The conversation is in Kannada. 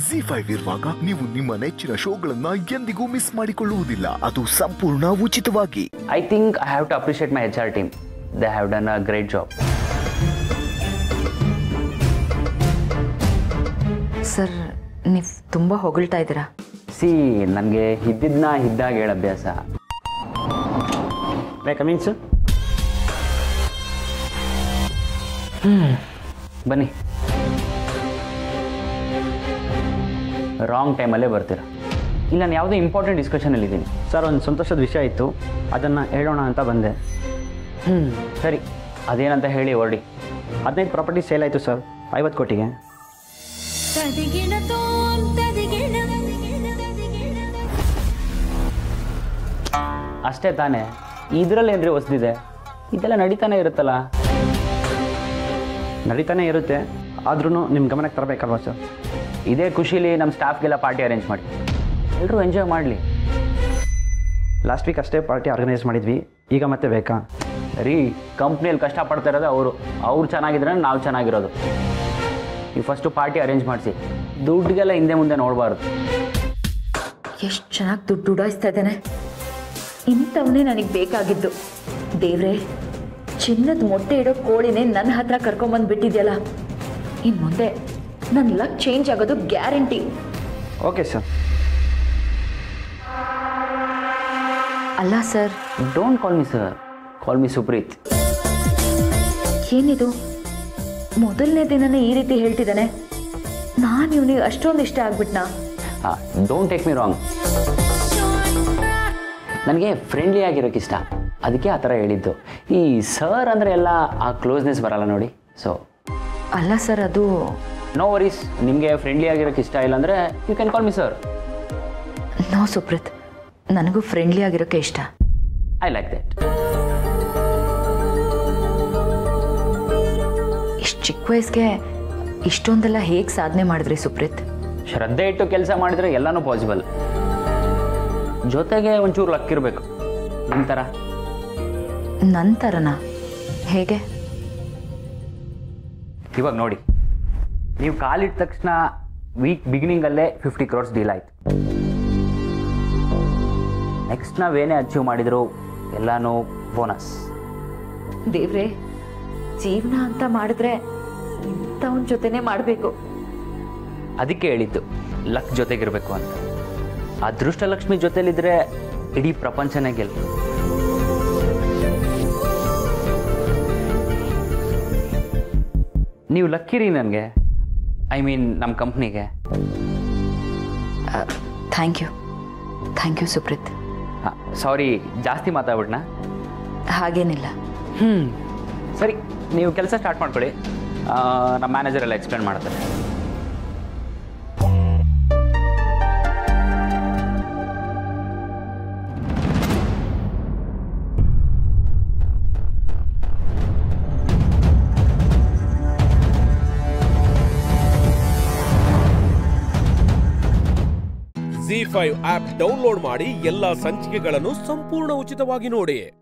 ಜಿ ಫೈವ್ ಇರುವಾಗ ನೀವು ನಿಮ್ಮ ನೆಚ್ಚಿನ ಶೋಗಳನ್ನ ಎಂದಿಗೂ ಮಿಸ್ ಮಾಡಿಕೊಳ್ಳುವುದಿಲ್ಲ ಅದು ಸಂಪೂರ್ಣ ಉಚಿತವಾಗಿ I think I have to appreciate my H R team they have done a great job sir ನೀವು ತುಂಬ ಹೊಗಳ್ತಾ ಇದ್ದೀರಾ ಸಿ ನನಗೆ ಇದ್ದಿದ್ದನ್ನ ಇದ್ದಾಗ ಹೇಳ ಅಭ್ಯಾಸ ಮೇ ಕಮಿಂಗ್ ಸರ್ ಬನ್ನಿ ರಾಂಗ್ ಟೈಮಲ್ಲೇ ಬರ್ತೀರಾ ಇಲ್ಲ ನಾನು ಯಾವುದೋ ಇಂಪಾರ್ಟೆಂಟ್ ಡಿಸ್ಕಷನಲ್ಲಿ ಇದ್ದೀನಿ ಸರ್ ಒಂದು ಸಂತೋಷದ ವಿಷಯ ಇತ್ತು ಅದನ್ನು ಹೇಳೋಣ ಅಂತ ಬಂದೆ ಹ್ಞೂ ಸರಿ ಅದೇನಂತ ಹೇಳಿ ಹೊರಡಿ ಹದಿನೈದು ಪ್ರಾಪರ್ಟಿ ಸೇಲ್ ಆಯಿತು ಸರ್ ಐವತ್ತು ಕೋಟಿಗೆ ಅಷ್ಟೇ ತಾನೇ ಇದರಲ್ಲೇನ್ರಿ ಹೊಸ್ದಿದೆ ಇದೆಲ್ಲ ನಡೀತಾನೆ ಇರುತ್ತಲ್ಲ ನಡೀತಾನೆ ಇರುತ್ತೆ ಆದ್ರೂ ನಿಮ್ಮ ಗಮನಕ್ಕೆ ತರಬೇಕಲ್ವಾ ಸರ್ ಇದೇ ಖುಷಿಲಿ ನಮ್ಮ ಸ್ಟಾಫ್ಗೆಲ್ಲ ಪಾರ್ಟಿ ಅರೇಂಜ್ ಮಾಡಿ ಎಲ್ಲರೂ ಎಂಜಾಯ್ ಮಾಡಲಿ ಲಾಸ್ಟ್ ವೀಕ್ ಅಷ್ಟೇ ಪಾರ್ಟಿ ಆರ್ಗನೈಸ್ ಮಾಡಿದ್ವಿ ಈಗ ಮತ್ತೆ ಬೇಕಾ ರೀ ಕಂಪ್ನಿಯಲ್ಲಿ ಕಷ್ಟಪಡ್ತಾ ಇರೋದು ಅವರು ಅವ್ರು ಚೆನ್ನಾಗಿದ್ರೆ ನಾವು ಚೆನ್ನಾಗಿರೋದು ನೀವು ಫಸ್ಟು ಪಾರ್ಟಿ ಅರೇಂಜ್ ಮಾಡಿಸಿ ದುಡ್ಡಿಗೆಲ್ಲ ಹಿಂದೆ ಮುಂದೆ ನೋಡಬಾರ್ದು ಎಷ್ಟು ಚೆನ್ನಾಗಿ ದುಡ್ಡು ಉಡಾಯಿಸ್ತಾ ಇದ್ದಾನೆ ಇಂಥವನೇ ನನಗೆ ಬೇಕಾಗಿದ್ದು ದೇವ್ರೆ ಚಿನ್ನದ ಮೊಟ್ಟೆ ಇಡೋ ಕೋಳಿನೇ ನನ್ನ ಹತ್ರ ಕರ್ಕೊಂಬಂದು ಬಿಟ್ಟಿದ್ಯಲ್ಲ ಇನ್ನು ಮುಂದೆ ನನ್ನ ಲಕ್ ಚೇಂಜ್ ಆಗೋದು ಗ್ಯಾರಂಟಿ ಓಕೆ ಸರ್ ಅಲ್ಲ sir don't call me sir call me Supreet ಏನಿದು ಮೊದಲನೇ ದಿನನೇ ಈ ರೀತಿ ಹೇಳ್ತಿದ್ದಾನೆ ನಾನು ಇವನಿಗೆ ಅಷ್ಟೊಂದು ಇಷ್ಟ ಆಗ್ಬಿಟ್ನಾ ಹಾಂ ಡೋಂಟ್ ಟೇಕ್ ಮಿ ರಾಂಗ್ ನನಗೆ ಫ್ರೆಂಡ್ಲಿ ಆಗಿರೋಕೆ ಇಷ್ಟ ಅದಕ್ಕೆ ಆ ಥರ ಹೇಳಿದ್ದು ಈ ಸರ್ ಅಂದರೆ ಎಲ್ಲ ಆ ಕ್ಲೋಸ್ನೆಸ್ ಬರಲ್ಲ ನೋಡಿ ಸೊ ಅಲ್ಲ ಸರ್ ಅದು ನೋ ವರೀಸ್ ನಿಮಗೆ ಫ್ರೆಂಡ್ಲಿ ಆಗಿರೋಕೆ ಇಷ್ಟ ಇಲ್ಲ ಅಂದರೆ you can call me sir no Supreet ನನಗೂ ಫ್ರೆಂಡ್ಲಿ ಆಗಿರೋಕ್ಕೆ ಇಷ್ಟ ಐ ಲೈಕ್ ದಟ್ ಇಷ್ಟು ಚಿಕ್ಕ ವಯಸ್ಸಿಗೆ ಇಷ್ಟೊಂದೆಲ್ಲ ಹೇಗೆ ಸಾಧನೆ ಮಾಡಿದ್ರಿ ಸುಪ್ರೀತ್ ಶ್ರದ್ಧೆ ಇಟ್ಟು ಕೆಲಸ ಮಾಡಿದರೆ ಎಲ್ಲನೂ ಪಾಸಿಬಲ್ ಜೊತೆಗೆ ಒಂಚೂರು ಲಕ್ ಇರಬೇಕು ನಿಮ್ಮ ಥರ ನಂತರನ ಹೇಗೆ ಇವಾಗ ನೋಡಿ ನೀವು ಕಾಲಿಟ್ಟ ತಕ್ಷಣ ವೀಕ್ ಬಿಗಿನಿಂಗಲ್ಲೇ ಫಿಫ್ಟಿ ಕ್ರೋರ್ಸ್ ಡೀಲ್ ಆಯ್ತು ನೆಕ್ಸ್ಟ್ ನಾವೇನೇ ಅಚೀವ್ ಮಾಡಿದ್ರು ಎಲ್ಲನೂ ಬೋನಸ್ ದೇವ್ರೆ ಜೀವನ ಅಂತ ಮಾಡಿದ್ರೆ ಇಂಥವನ ಜೊತೆನೇ ಮಾಡಬೇಕು ಅದಕ್ಕೆ ಹೇಳಿದ್ದು ಲಕ್ ಜೊತೆಗಿರಬೇಕು ಅಂತ ಅದೃಷ್ಟ ಲಕ್ಷ್ಮಿ ಜೊತೆಲಿದ್ರೆ ಇಡೀ ಪ್ರಪಂಚನೇ ಗೆಲ್ ನೀವು ಲಕ್ಕಿರಿ ನನಗೆ ಐ ಮೀನ್ ನಮ್ಮ ಕಂಪ್ನಿಗೆ thank you thank you Supreet sorry ಜಾಸ್ತಿ ಮಾತಾಡ್ಬಿಟ್ನಾ ಹಾಗೇನಿಲ್ಲ ಹ್ಞೂ ಸರಿ ನೀವು ಕೆಲಸ ಸ್ಟಾರ್ಟ್ ಮಾಡ್ಕೊಳ್ಳಿ ಆ, ನಮ್ಮ ಮ್ಯಾನೇಜರ್ ಎಲ್ಲ ಎಕ್ಸ್ಪ್ಲೇನ್ ಮಾಡ್ತಾರೆ ಜಿ ಫೈವ್ ಆಪ್ ಡೌನ್ಲೋಡ್ ಮಾಡಿ ಎಲ್ಲಾ ಸಂಚಿಕೆಗಳನ್ನು ಸಂಪೂರ್ಣ ಉಚಿತವಾಗಿ ನೋಡಿ